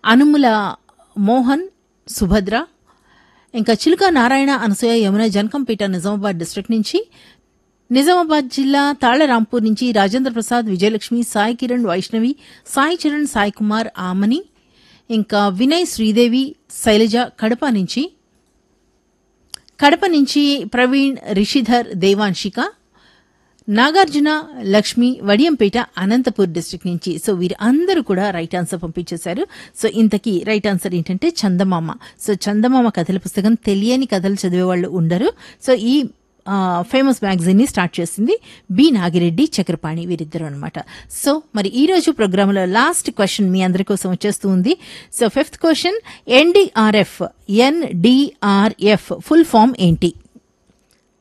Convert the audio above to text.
అనుముల మోహన్ సుభద్ర ఇంకా చిలుక నారాయణ అనసూయ యమున జనకంపేట నిజామాబాద్ డిస్ట్రిక్ట్ నుంచి నిజామాబాద్ జిల్లా తాళ్లరాంపూర్ నుంచి రాజేంద్ర ప్రసాద్ విజయలక్ష్మి సాయి కిరణ్ వైష్ణవి సాయి చరణ్ సాయి కుమార్ ఆమని ఇంకా వినయ్ శ్రీదేవి శైలజ కడప నుంచి కడప నుంచి ప్రవీణ్ రిషిధర్ దేవాంశిక నాగార్జున లక్ష్మి వడియంపేట అనంతపూర్ డిస్ట్రిక్ట్ నుంచి సో వీరు అందరూ కూడా రైట్ ఆన్సర్ పంపించేశారు సో ఇంతకీ రైట్ ఆన్సర్ ఏంటంటే చందమామ సో చందమామ కథల పుస్తకం తెలియని కథలు చదివే వాళ్ళు ఉండరు సో ఈ ఫేమస్ మ్యాగజైన్ ని స్టార్ట్ చేసింది బి నాగిరెడ్డి చక్రపాణి వీరిద్దరు అనమాట సో మరి ఈ రోజు ప్రోగ్రాంలో లాస్ట్ క్వశ్చన్ మీ అందరి కోసం వచ్చేస్తూ ఉంది so fifth question N D R F N D R F full form ఏంటి